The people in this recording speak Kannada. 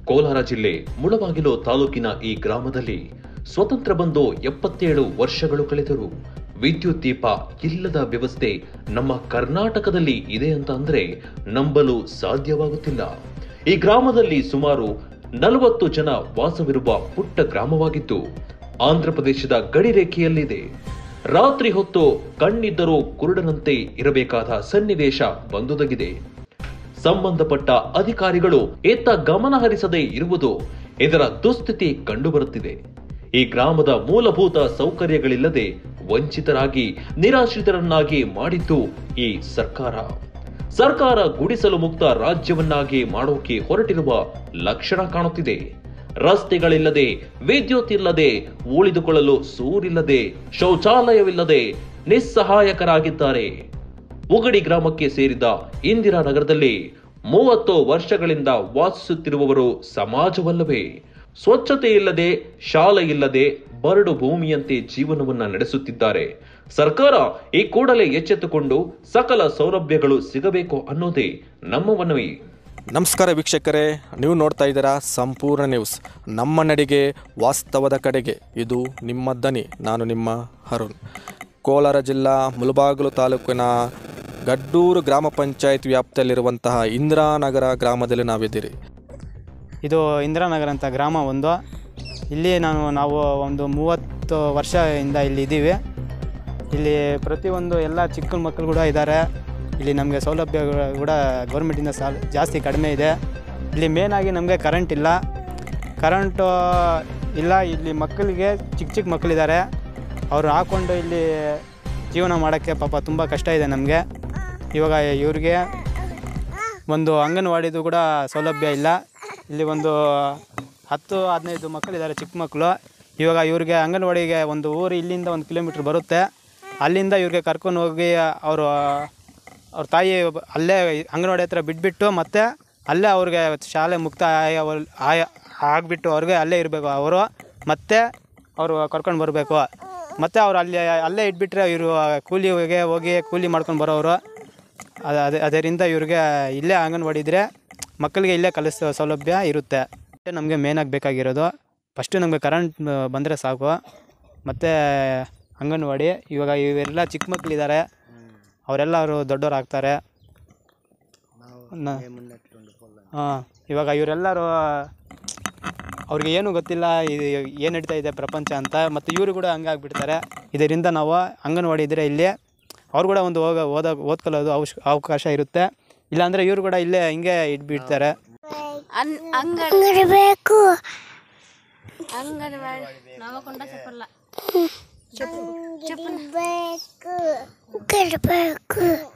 ಕೋಲಾರ ಜಿಲ್ಲೆ ಮುಳಬಾಗಿಲು ತಾಲೂಕಿನ ಈ ಗ್ರಾಮದಲ್ಲಿ ಸ್ವತಂತ್ರ ಬಂದು ಎಪ್ಪತ್ತೇಳು ವರ್ಷಗಳು ಕಳೆದರು ವಿದ್ಯುತ್ ದೀಪ ಇಲ್ಲದ ವ್ಯವಸ್ಥೆ ನಮ್ಮ ಕರ್ನಾಟಕದಲ್ಲಿ ಇದೆ ಅಂತ ಅಂದ್ರೆ ನಂಬಲು ಸಾಧ್ಯವಾಗುತ್ತಿಲ್ಲ ಈ ಗ್ರಾಮದಲ್ಲಿ ಸುಮಾರು ನಲವತ್ತು ಜನ ವಾಸವಿರುವ ಪುಟ್ಟ ಗ್ರಾಮವಾಗಿದ್ದು ಆಂಧ್ರ ಪ್ರದೇಶದ ಗಡಿ ರೇಖೆಯಲ್ಲಿದೆ ರಾತ್ರಿ ಹೊತ್ತು ಕಣ್ಣಿದ್ದರೂ ಕುರುಡನಂತೆ ಇರಬೇಕಾದ ಸನ್ನಿವೇಶ ಬಂದುದಗಿದೆ ಸಂಬಂಧಪಟ್ಟ ಅಧಿಕಾರಿಗಳು ಎತ್ತ ಗಮನ ಹರಿಸದೇ ಇರುವುದು ಇದರ ದುಸ್ಥಿತಿ ಕಂಡುಬರುತ್ತಿದೆ ಈ ಗ್ರಾಮದ ಮೂಲಭೂತ ಸೌಕರ್ಯಗಳಿಲ್ಲದೆ ವಂಚಿತರಾಗಿ ನಿರಾಶ್ರಿತರನ್ನಾಗಿ ಮಾಡಿದ್ದು ಈ ಸರ್ಕಾರ ಸರ್ಕಾರ ಗುಡಿಸಲು ಮುಕ್ತ ರಾಜ್ಯವನ್ನಾಗಿ ಮಾಡೋಕೆ ಹೊರಟಿರುವ ಲಕ್ಷಣ ಕಾಣುತ್ತಿದೆ ರಸ್ತೆಗಳಿಲ್ಲದೆ ವಿದ್ಯುತ್ ಇಲ್ಲದೆ ಉಳಿದುಕೊಳ್ಳಲು ಸೂರಿಲ್ಲದೆ ಶೌಚಾಲಯವಿಲ್ಲದೆ ನಿಸ್ಸಹಾಯಕರಾಗಿದ್ದಾರೆ ಉಗಡಿ ಗ್ರಾಮಕ್ಕೆ ಸೇರಿದ ಇಂದಿರಾನಗರದಲ್ಲಿ ಮೂವತ್ತು ವರ್ಷಗಳಿಂದ ವಾಸಿಸುತ್ತಿರುವವರು ಸಮಾಜವಲ್ಲವೇ ಸ್ವಚ್ಛತೆ ಇಲ್ಲದೆ ಶಾಲೆ ಇಲ್ಲದೆ ಬರಡು ಭೂಮಿಯಂತೆ ಜೀವನವನ್ನ ನಡೆಸುತ್ತಿದ್ದಾರೆ ಸರ್ಕಾರ ಈ ಕೂಡಲೇ ಎಚ್ಚೆತ್ತುಕೊಂಡು ಸಕಲ ಸೌಲಭ್ಯಗಳು ಸಿಗಬೇಕು ಅನ್ನೋದೇ ನಮ್ಮ ಮನವಿ ನಮಸ್ಕಾರ ವೀಕ್ಷಕರೇ ನೀವು ನೋಡ್ತಾ ಇದ್ದೀರಾ ಸಂಪೂರ್ಣ ನ್ಯೂಸ್ ನಮ್ಮ ನಡಿಗೆ ವಾಸ್ತವದ ಕಡೆಗೆ ಇದು ನಿಮ್ಮ ದನಿ ನಾನು ನಿಮ್ಮ ಅರುಣ್ ಕೋಲಾರ ಜಿಲ್ಲಾ ಮುಳಬಾಗಿಲು ತಾಲೂಕಿನ ಗಡ್ಡೂರು ಗ್ರಾಮ ಪಂಚಾಯತ್ ವ್ಯಾಪ್ತಿಯಲ್ಲಿರುವಂತಹ ಇಂದಿರಾನಗರ ಗ್ರಾಮದಲ್ಲಿ ನಾವಿದ್ದೀರಿ ಇದು ಇಂದಿರಾನಗರ ಅಂತ ಗ್ರಾಮ ಒಂದು ಇಲ್ಲಿ ನಾನು ನಾವು ಒಂದು ಮೂವತ್ತು ವರ್ಷದಿಂದ ಇಲ್ಲಿ ಇದ್ದೀವಿ ಇಲ್ಲಿ ಪ್ರತಿಯೊಂದು ಎಲ್ಲ ಚಿಕ್ಕ ಮಕ್ಕಳು ಕೂಡ ಇದ್ದಾರೆ ಇಲ್ಲಿ ನಮಗೆ ಸೌಲಭ್ಯಗಳು ಕೂಡ ಗೌರ್ಮೆಂಟಿಂದ ಸಾಲ ಜಾಸ್ತಿ ಕಡಿಮೆ ಇದೆ ಇಲ್ಲಿ ಮೇನಾಗಿ ನಮಗೆ ಕರೆಂಟ್ ಇಲ್ಲ ಕರೆಂಟು ಇಲ್ಲ ಇಲ್ಲಿ ಮಕ್ಕಳಿಗೆ ಚಿಕ್ಕ ಚಿಕ್ಕ ಮಕ್ಕಳಿದ್ದಾರೆ ಅವರು ಹಾಕ್ಕೊಂಡು ಇಲ್ಲಿ ಜೀವನ ಮಾಡೋಕ್ಕೆ ಪಾಪ ತುಂಬ ಕಷ್ಟ ಇದೆ ನಮಗೆ ಇವಾಗ ಇವ್ರಿಗೆ ಒಂದು ಅಂಗನವಾಡಿದು ಕೂಡ ಸೌಲಭ್ಯ ಇಲ್ಲ ಇಲ್ಲಿ ಒಂದು ಹತ್ತು ಹದಿನೈದು ಮಕ್ಕಳಿದ್ದಾರೆ ಚಿಕ್ಕ ಮಕ್ಕಳು ಇವಾಗ ಇವ್ರಿಗೆ ಅಂಗನವಾಡಿಗೆ ಒಂದು ಊರು ಇಲ್ಲಿಂದ ಒಂದು ಕಿಲೋಮೀಟ್ರ್ ಬರುತ್ತೆ ಅಲ್ಲಿಂದ ಇವ್ರಿಗೆ ಕರ್ಕೊಂಡು ಹೋಗಿ ಅವರು ಅವ್ರ ತಾಯಿ ಒಬ್ಬ- ಅಲ್ಲೇ ಅಂಗನವಾಡಿ ಹತ್ರ ಬಿಟ್ಬಿಟ್ಟು ಮತ್ತೆ ಅಲ್ಲೇ ಅವ್ರಿಗೆ ಶಾಲೆ ಮುಕ್ತ ಆಯ ಆಯ ಆಗಿಬಿಟ್ಟು ಅವ್ರಿಗೆ ಅಲ್ಲೇ ಇರಬೇಕು ಅವರು ಮತ್ತೆ ಅವರು ಕರ್ಕೊಂಡು ಬರಬೇಕು ಮತ್ತು ಅವ್ರು ಅಲ್ಲಿ ಅಲ್ಲೇ ಇಟ್ಬಿಟ್ರೆ ಇವರು ಕೂಲಿಗೆ ಹೋಗಿ ಕೂಲಿ ಮಾಡ್ಕೊಂಡು ಬರೋರು ಅದು ಅದೇ ಅದರಿಂದ ಇವ್ರಿಗೆ ಇಲ್ಲೇ ಅಂಗನವಾಡಿ ಇದ್ದರೆ ಮಕ್ಕಳಿಗೆ ಇಲ್ಲೇ ಕಲಿಸೋ ಸೌಲಭ್ಯ ಇರುತ್ತೆ ನಮಗೆ ಮೇನಾಗಿ ಬೇಕಾಗಿರೋದು ಫಸ್ಟು ನಮಗೆ ಕರೆಂಟ್ ಬಂದರೆ ಸಾಕು ಮತ್ತು ಅಂಗನವಾಡಿ ಇವಾಗ ಇವೆಲ್ಲ ಚಿಕ್ಕ ಮಕ್ಕಳಿದ್ದಾರೆ ಅವರೆಲ್ಲರೂ ದೊಡ್ಡವ್ರು ಆಗ್ತಾರೆ ಹಾಂ ಇವಾಗ ಇವರೆಲ್ಲರೂ ಅವ್ರಿಗೆ ಏನೂ ಗೊತ್ತಿಲ್ಲ ಇದು ಏನು ನಡೀತಾ ಇದೆ ಪ್ರಪಂಚ ಅಂತ ಮತ್ತು ಇವರು ಕೂಡ ಹಂಗೆ ಆಗ್ಬಿಡ್ತಾರೆ ಇದರಿಂದ ನಾವು ಅಂಗನವಾಡಿ ಇದ್ದರೆ ಇಲ್ಲಿ ಅವ್ರು ಕೂಡ ಒಂದು ಹೋಗ ಓದ ಓದ್ಕೊಳ್ಳೋದು ಅವಶ್ಯ ಅವಕಾಶ ಇರುತ್ತೆ ಇಲ್ಲಾಂದರೆ ಇವರು ಕೂಡ ಇಲ್ಲೇ ಹಿಂಗೆ ಇಟ್ಬಿಡ್ತಾರೆ ಅನ್ ಅಂಗಡಿ ಬೇಕು ಅಂಗನವಾಡಿ ನವಕೊಂಡ ಚಪ್ಪಲ್ಲ ಬೇಕು ಬೇಕು